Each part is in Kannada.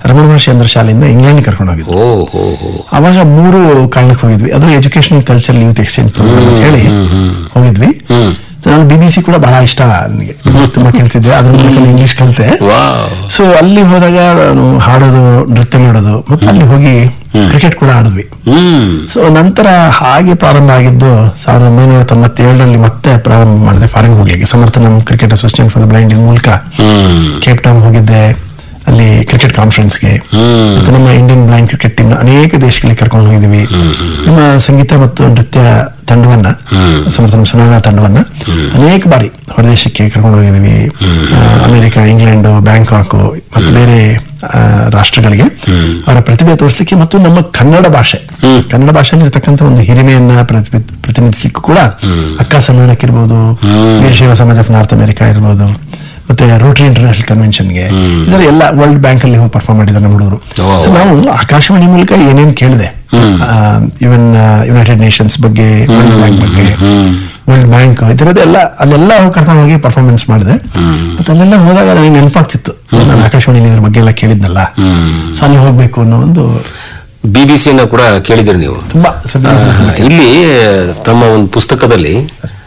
ರಮಣ ಮಹರ್ಷಿ ಅಂದ್ರ ಶಾಲೆಯಿಂದ ಇಂಗ್ಲೆಂಡ್ ಕರ್ಕೊಂಡು ಹೋಗಿದ್ವಿ ಓ ಹೋ ಹೋ ಅವಾಗ ಮೂರು ಕಾರಣಕ್ಕೆ ಹೋಗಿದ್ವಿ ಅದು education culture youth exchange program ಅಂತ ಹೇಳಿ ಹೋಗಿದ್ವಿ ಹ್ಮ್. ನಾನು ಬಿ ಬಿ ಸಿ ಕೂಡ ಬಹಳ ಇಷ್ಟ ನನಗೆ ತುಂಬಾ ಕೇಳ್ತಿದ್ದೆ ಅದ್ರ ಮೂಲಕ ಇಂಗ್ಲಿಷ್ ಕಲಿತೆ ವಾವ್ ಸೊ ಅಲ್ಲಿ ಹೋದಾಗ ನಾನು ಹಾಡೋದು ನೃತ್ಯ ಮಾಡೋದು ಮತ್ತೆ ಅಲ್ಲಿ ಹೋಗಿ ಕ್ರಿಕೆಟ್ ಕೂಡ ಆಡಿದ್ವಿ ಹ್ಮ್ ಸೊ ನಂತರ ಹಾಗೆ ಪ್ರಾರಂಭ ಆಗಿದ್ದು ಸಾವಿರದ ಒಂಬೈನೂರ ತೊಂಬತ್ತೇಳರಲ್ಲಿ ಮತ್ತೆ ಪ್ರಾರಂಭ ಮಾಡಿದೆ ಫಾರಿನ್ ಹೋಗ್ಲಿಕ್ಕೆ Samarthanam cricket association for the blind in ಮೂಲಕ ಹ್ಮ್ ಕೇಪ್ ಟೌನ್ ಹೋಗಿದ್ದೆ ಅಲ್ಲಿ ಕ್ರಿಕೆಟ್ ಕಾನ್ಫರೆನ್ಸ್ಗೆ ಹ್ಮ್. ಮತ್ತೆ ನಮ್ಮ ಇಂಡಿಯನ್ ಬ್ಲೈಂಡ್ ಕ್ರಿಕೆಟ್ ಟೀಮ್ ಅನೇಕ ದೇಶಗಳಿಗೆ ಕರ್ಕೊಂಡು ಹೋಗಿದ್ವಿ ನಮ್ಮ ಸಂಗೀತ ಮತ್ತು ನೃತ್ಯ ತಂಡವನ್ನ ಸಮರ್ಥನ ಸುನಾದ ತಂಡವನ್ನ ಅನೇಕ ಬಾರಿ ಹೊರದೇಶಕ್ಕೆ ಕರ್ಕೊಂಡು ಹೋಗಿದ್ವಿ ಆ, ಅಮೆರಿಕ ಇಂಗ್ಲೆಂಡ್ ಬ್ಯಾಂಕಾಕ್ ಮತ್ತು ಬೇರೆ ಆ, ರಾಷ್ಟ್ರಗಳಿಗೆ ಅವರ ಪ್ರತಿಭೆ ತೋರಿಸಲಿಕ್ಕೆ ಮತ್ತು ನಮ್ಮ ಕನ್ನಡ ಭಾಷೆ ಕನ್ನಡ ಭಾಷೆಯಲ್ಲಿ ಇರತಕ್ಕಂಥ ಒಂದು ಹಿರಿಮೆಯನ್ನ ಪ್ರತಿಭಿ- ಪ್ರತಿನಿಧಿಸಲಿಕ್ಕೂ ಕೂಡ ಅಕ್ಕ ಸಮ್ಮೇಳನಕ್ಕಿರ್ಬೋದು ವೀರಶೈವ ಸಮಾಜ ಆಫ್ ನಾರ್ತ್ ಅಮೆರಿಕಾ ಇರ್ಬೋದು ಮತ್ತೆ ರೋಟರಿ ಇಂಟರ್ನ್ಯಾಷನಲ್ ಕನ್ವೆನ್ಷನ್ಗೆ ಇದರ ಎಲ್ಲ ವರ್ಲ್ಡ್ ಬ್ಯಾಂಕ್ ಅಲ್ಲಿ ಹೋಗಿ ಪರ್ಫಾರ್ಮ್ ಮಾಡಿದ್ದಾರೆ ನಮ್ಮ ಹುಡುಗರು ಓ. ಸೊ ನಾವು ಆಕಾಶವಾಣಿ ಮೂಲಕ ಏನೇನ್ ಕೇಳಿದೆ ಇವನ್ ಯುನೈಟೆಡ್ ನೇಷನ್ಸ್ ಬಗ್ಗೆ ವರ್ಲ್ಡ್ ಬ್ಯಾಂಕ್ ಬಗ್ಗೆ ವರ್ಲ್ಡ್ ಬ್ಯಾಂಕ್ ಈ ಥರದ್ದೆಲ್ಲ ಅಲ್ಲೆಲ್ಲ ಹೋಗಿ ಕರ್ಕೊಂಡು ಹೋಗಿ ಪರ್ಫಾರ್ಮೆನ್ಸ್ ಮಾಡಿದೆ ಮತ್ತೆ ಅಲ್ಲೆಲ್ಲ ಹೋದಾಗ ನನಗೆ ನೆನಪಾಗ್ತಿತ್ತು ನಾನು ಆಕಾಶವಾಣಿಲಿ ಇದ್ರ ಬಗ್ಗೆ ಎಲ್ಲ ಕೇಳಿದ್ನಲ್ಲ ಸೊ ಅಲ್ಲಿ ಹೋಗ್ಬೇಕು ಅನ್ನೋ ಒಂದು ಬಿ ಬಿ ಸಿನ ಕೂಡ ಕೇಳಿದಿರಿ ನೀವು ತುಂಬಾ ಸಭ್ಯ- ಆ, ಇಲ್ಲಿ ತಮ್ಮ ಒಂದು ಪುಸ್ತಕದಲ್ಲಿ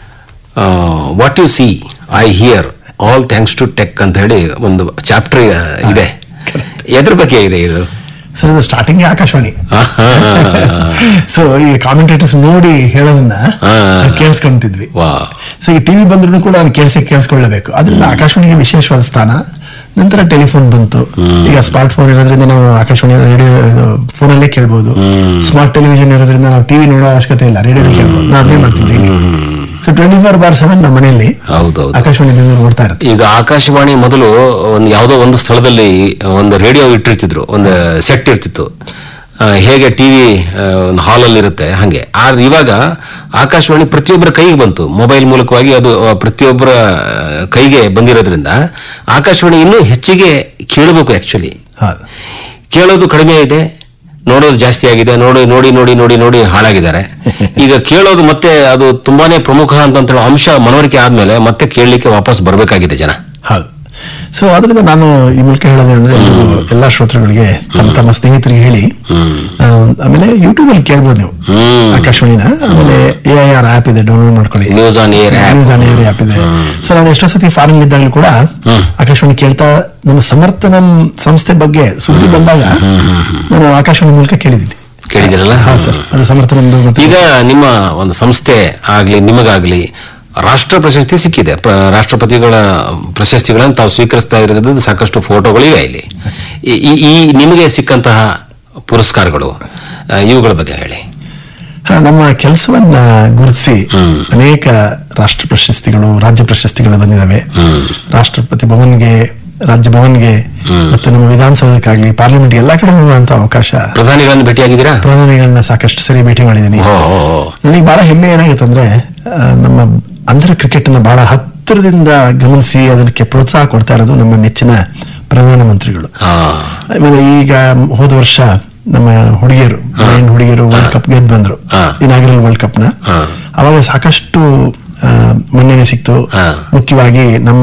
what you see I hear all thanks to tech ಅಂತ ಹೇಳಿ ಒಂದು ಚಾಪ್ಟರ್ ಇದೆ ಎದ್ರ ಬಗ್ಗೆ ಇದೆ ಇದು ಸರ್ ಇದು ಸ್ಟಾರ್ಟಿಂಗ್ ಆಕಾಶವಾಣಿ ಆ, ಆ, ಆ, ಸೊ ಈ ಕಾಮೆಂಟೇಟರ್ಸ್ ನೋಡಿ ಹೇಳೋದನ್ನ ಆ. ಕೇಳಿಸ್ಕೊಂತಿದ್ವಿ ವಾ ಸೊ ಈ ಟಿವಿ ಬಂದ್ರು ಕೂಡ ನಾನು ಕೇಳಿಸಿ ಕೇಳಿಸ್ಕೊಳ್ಳಬೇಕು ಅದರಿಂದ ಆಕಾಶವಾಣಿಗೆ ವಿಶೇಷವಾದ ಸ್ಥಾನ ನಂತರ ಟೆಲಿಫೋನ್ ಬಂತು ಈಗ ಸ್ಮಾರ್ಟ್ ಫೋನ್ ಇರೋದ್ರಿಂದ ನಾವು ಆಕಾಶವಾಣಿ ರೇಡಿಯೋ ಫೋನಲ್ಲೇ ಕೇಳ್ಬೋದು ಸ್ಮಾರ್ಟ್ ಟೆಲಿವಿಷನ್ ಇರೋದ್ರಿಂದ ನಾವು ಟಿವಿ ನೋಡೋ ಅವಶ್ಯಕತೆ ಇಲ್ಲ ರೇಡಿಯೋನೇ ಕೇಳ್ಬೋದು ನಾನು ಅದೇ ಮಾಡ್ತೀನಿ so twenty four bar seven ನಮ್ಮ ಮನೆಯಲ್ಲಿ ಹೌದೌದು ಆಕಾಶವಾಣಿ ಬೆಂಗಳೂರು ನೋಡ್ತಾ ಇರುತ್ತೆ ಈಗ ಆಕಾಶವಾಣಿ ಮೊದಲು ಒಂದು ಯಾವುದೋ ಒಂದು ಸ್ಥಳದಲ್ಲಿ ಒಂದು ರೇಡಿಯೋ ಇಟ್ಟಿರ್ತಿದ್ರು ಒಂದು ಸೆಟ್ ಇರ್ತಿತ್ತು ಆ, ಹೇಗೆ ಟಿವಿ ಒಂದು ಹಾಲಲ್ಲಿ ಇರುತ್ತೆ ಹಾಗೆ ಆದ್ರೆ ಇವಾಗ ಆಕಾಶವಾಣಿ ಪ್ರತಿಯೊಬ್ಬರ ಕೈಗೆ ಬಂತು ಮೊಬೈಲ್ ಮೂಲಕವಾಗಿ ಅದು ಆ, ಪ್ರತಿಯೊಬ್ಬರ ಆ, ಕೈಗೆ ಬಂದಿರೋದ್ರಿಂದ ಆಕಾಶವಾಣಿ ಇನ್ನೂ ಹೆಚ್ಚಿಗೆ ಕೇಳಬೇಕು ಆಕ್ಚುಲಿ ಹೌದು ಕೇಳೋದು ಕಡಿಮೆ ಇದೆ ನೋಡೋದು ಜಾಸ್ತಿ ಆಗಿದೆ ನೋಡಿ ನೋಡಿ ನೋಡಿ ನೋಡಿ ನೋಡಿ ಹಾಳಾಗಿದ್ದಾರೆ ಈಗ ಕೇಳೋದು ಮತ್ತೆ ಅದು ತುಂಬಾನೇ ಪ್ರಮುಖ ಅಂತ ಹೇಳೋ ಅಂಶ ಮನವರಿಕೆ ಆದ್ಮೇಲೆ ಮತ್ತೆ ಕೇಳಲಿಕ್ಕೆ ವಾಪಸ್ ಬರಬೇಕಾಗಿದೆ ಜನ ಹೌದು ಸೊ ಅದರಿಂದ ನಾನು ಈ ಮೂಲಕ ಹೇಳೋದು ಅಂದ್ರೆ ನೀವು ಎಲ್ಲಾ ಶ್ರೋತೃಗಳಿಗೆ ತಮ್ಮ ತಮ್ಮ ಸ್ನೇಹಿತರಿಗೆ ಹೇಳಿ ಆ, ಆಮೇಲೆ ಯೂಟ್ಯೂಬ್ ಅಲ್ಲಿ ಕೇಳ್ಬೋದು ನೀವು ಹ್ಮ್. ಆಕಾಶವಾಣಿನ ಆಮೇಲೆ ಎ ಐ ಆರ್ ಆಪ್ ಇದೆ ಡೌನ್ಲೋಡ್ ಮಾಡ್ಕೊಳ್ಳಿ news on air app app ಇದೆ ಸೊ ನಾನು ಎಷ್ಟೋ ಸತಿ ಫಾರಿನ್ ಇದ್ದಾಗಲೂ ಕೂಡ ಆಕಾಶವಾಣಿ ಕೇಳ್ತಾ ನಮ್ಮ ಸಮರ್ಥನಂ ಸಂಸ್ಥೆ ಬಗ್ಗೆ ಸುದ್ದಿ ಬಂದಾಗ ನಾನು ಆಕಾಶವಾಣಿ ಮೂಲಕ ಕೇಳಿದ್ದೀನಿ ಕೇಳಿದಿರಲ್ಲ ಹಾ ಸರ್ ಅದು ಸಮರ್ಥನಂದು ಮತ್ತೆ ಈಗ ನಿಮ್ಮ ಒಂದು ಸಂಸ್ಥೆ ಆಗ್ಲಿ ನಿಮಗಾಗ್ಲಿ ರಾಷ್ಟ್ರ ಪ್ರಶಸ್ತಿ ಸಿಕ್ಕಿದೆ ಪ್ರ- ರಾಷ್ಟ್ರಪತಿಗಳ ಪ್ರಶಸ್ತಿಗಳನ್ನು ತಾವು ಸ್ವೀಕರಿಸ್ತಾ ಇರೋದ್ರಿಂದ ಸಾಕಷ್ಟು ಫೋಟೋಗಳಿವೆ ಇಲ್ಲಿ ಈ- ಈ- ಈ ನಿಮಗೆ ಸಿಕ್ಕಂತಹ ಪುರಸ್ಕಾರಗಳು ಆ, ಇವುಗಳ ಬಗ್ಗೆ ಹೇಳಿ ಹಾ, ನಮ್ಮ ಕೆಲಸವನ್ನ ಗುರುತಿಸಿ ಅನೇಕ ರಾಷ್ಟ್ರ ಪ್ರಶಸ್ತಿಗಳು ರಾಜ್ಯ ಪ್ರಶಸ್ತಿಗಳು ಬಂದಿದ್ದಾವೆ ರಾಷ್ಟ್ರಪತಿ ಭವನ್ಗೆ ರಾಜ್ಯ ಭವನ್ಗೆ ಮತ್ತು ನಮ್ಮ ವಿಧಾನಸೌಧಕ್ಕಾಗ್ಲಿ ಪಾರ್ಲಿಮೆಂಟ್ ಎಲ್ಲಾ ಕಡೆ ಹೋಗುವಂತ ಅವಕಾಶ ಪ್ರಧಾನಿಗಳನ್ನು ಭೇಟಿಯಾಗಿದ್ದೀರಾ ಪ್ರಧಾನಿಗಳನ್ನ ಸಾಕಷ್ಟು ಸರಿ ಭೇಟಿ ಮಾಡಿದ್ದೀನಿ ಓ, ಓ, ಓ. ನನಗೆ ಬಹಳ ಹೆಮ್ಮೆ ಏನಾಗುತ್ತೆ ಅಂದ್ರೆ ಆ, ನಮ್ಮ ಅಂಧರ ಕ್ರಿಕೆಟ್ ಅನ್ನ ಬಹಳ ಹತ್ತಿರದಿಂದ ಗಮನಿಸಿ ಅದಕ್ಕೆ ಪ್ರೋತ್ಸಾಹ ಕೊಡ್ತಾ ಇರೋದು ನಮ್ಮ ನೆಚ್ಚಿನ ಪ್ರಧಾನಮಂತ್ರಿಗಳು ಆ, ಆಮೇಲೆ ಈಗ ಹೋದ ವರ್ಷ ನಮ್ಮ ಹುಡುಗಿಯರು ಬ್ಲೈಂಡ್ ಹುಡುಗಿಯರು ವರ್ಲ್ಡ್ ಕಪ್ ಗೆದ್ದು ಬಂದ್ರು ಹಾ. ಇನಾಗ್ರಲ್ ವರ್ಲ್ಡ್ ಕಪ್ ನ ಹಾ. ಅವಾಗ ಸಾಕಷ್ಟು ಆ, ಮನ್ನಣೆ ಸಿಕ್ತು ಹಾ. ಮುಖ್ಯವಾಗಿ ನಮ್ಮ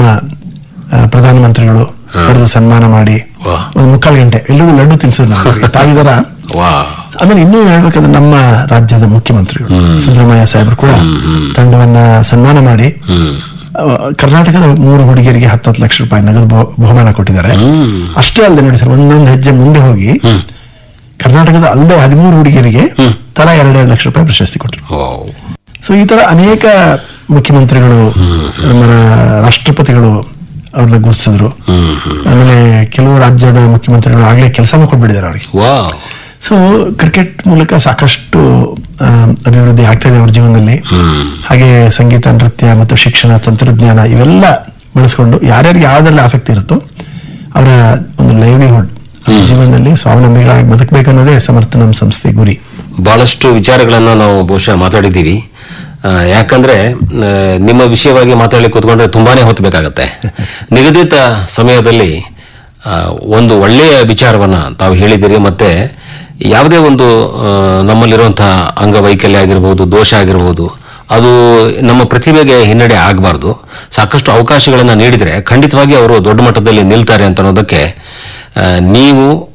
ಆ, ಪ್ರಧಾನಮಂತ್ರಿಗಳು ಕರೆದು ಸನ್ಮಾನ ಮಾಡಿ ವಾ. ಒಂದು ಮುಕ್ಕಾಲು ಗಂಟೆ ಎಲ್ರಿಗೂ ಲಡ್ಡು ತಿನ್ಸಿದ್ರು ನಮ್ಗೆ. ತಾಯಿದರ ವಾ ಆಮೇಲೆ ಇನ್ನೂ ಹೇಳ್ಬೇಕಂದ್ರೆ ನಮ್ಮ ರಾಜ್ಯದ ಮುಖ್ಯಮಂತ್ರಿಗಳು ಸಿದ್ದರಾಮಯ್ಯ ಸಾಹೇಬರು ಕೂಡ ತಂಡವನ್ನ ಸನ್ಮಾನ ಮಾಡಿ ಆ, ಕರ್ನಾಟಕದ ಮೂರು ಹುಡುಗಿಯರಿಗೆ ಹತ್ತತ್ತು ಲಕ್ಷ ರೂಪಾಯಿ ನಗದು ಬಹು- ಬಹುಮಾನ ಕೊಟ್ಟಿದ್ದಾರೆ ಅಷ್ಟೇ ಅಲ್ಲದೆ ನೋಡಿ ಸರ್ ಒಂದೊಂದು ಹೆಜ್ಜೆ ಮುಂದೆ ಹೋಗಿ ಕರ್ನಾಟಕದ ಅಲ್ಲದೆ ಹದಿಮೂರು ಹುಡುಗಿಯರಿಗೆ ತಲಾ ಎರಡೆರಡು ಲಕ್ಷ ರೂಪಾಯಿ ಪ್ರಶಸ್ತಿ ಕೊಟ್ಟರು ಓ. ಸೊ ಈ ತರ ಅನೇಕ ಮುಖ್ಯಮಂತ್ರಿಗಳು ನಮ್ಮ ರಾಷ್ಟ್ರಪತಿಗಳು ಅವ್ರನ್ನ ಗುರುತಿಸಿದ್ರು ಆಮೇಲೆ ಕೆಲವು ರಾಜ್ಯದ ಮುಖ್ಯಮಂತ್ರಿಗಳು ಆಗ್ಲೇ ಕೆಲಸನೂ ಕೊಟ್ಬಿಟ್ಟಿದ್ದಾರೆ ಅವ್ರಿಗೆ ವಾ ಸೊ ಕ್ರಿಕೆಟ್ ಮೂಲಕ ಸಾಕಷ್ಟು ಆ, ಅಭಿವೃದ್ಧಿ ಆಗ್ತಾ ಇದೆ ಅವ್ರ ಜೀವನದಲ್ಲಿ ಹಾಗೆ ಸಂಗೀತ ನೃತ್ಯ ಮತ್ತು ಶಿಕ್ಷಣ ತಂತ್ರಜ್ಞಾನ ಇವೆಲ್ಲ ಬೆಳೆಸ್ಕೊಂಡು ಯಾರ್ಯಾರಿಗೆ ಯಾವ್ದ್ರಲ್ಲಿ ಆಸಕ್ತಿ ಇರುತ್ತೋ ಅವರ ಒಂದು ಲೈವ್ಲಿಹುಡ್ ಜೀವನದಲ್ಲಿ ಸ್ವಾವಲಂಬಿಗಳಾಗಿ ಬದುಕಬೇಕನ್ನೋದೇ ಸಮರ್ಥ ನಮ್ಮ ಸಂಸ್ಥೆ ಗುರಿ ಬಹಳಷ್ಟು ವಿಚಾರಗಳನ್ನು ನಾವು ಬಹುಶಃ ಮಾತಾಡಿದ್ದೀವಿ ಆ, ಯಾಕಂದ್ರೆ ಆ, ನಿಮ್ಮ ವಿಷಯವಾಗಿ ಮಾತಾಡ್ಲಿಕ್ಕೆ ಕೂತ್ಕೊಂಡ್ರೆ ತುಂಬಾನೇ ಹೊತ್ತು ಬೇಕಾಗತ್ತೆ ನಿಗದಿತ ಸಮಯದಲ್ಲಿ ಆ, ಒಂದು ಒಳ್ಳೆಯ ವಿಚಾರವನ್ನ ತಾವು ಹೇಳಿದ್ದೀರಿ ಮತ್ತೆ ಯಾವುದೇ ಒಂದು ಆ, ನಮ್ಮಲ್ಲಿರುವಂತಹ ಅಂಗವೈಕಲ್ಯ ಆಗಿರ್ಬೋದು ದೋಷ ಆಗಿರ್ಬೋದು ಅದು ನಮ್ಮ ಪ್ರತಿಭೆಗೆ ಹಿನ್ನಡೆ ಆಗಬಾರ್ದು ಸಾಕಷ್ಟು ಅವಕಾಶಗಳನ್ನು ನೀಡಿದರೆ ಖಂಡಿತವಾಗಿ ಅವರು ದೊಡ್ಡ ಮಟ್ಟದಲ್ಲಿ ನಿಲ್ತಾರೆ ಅಂತ ಅನ್ನೋದಕ್ಕೆ ಆ, ನೀವು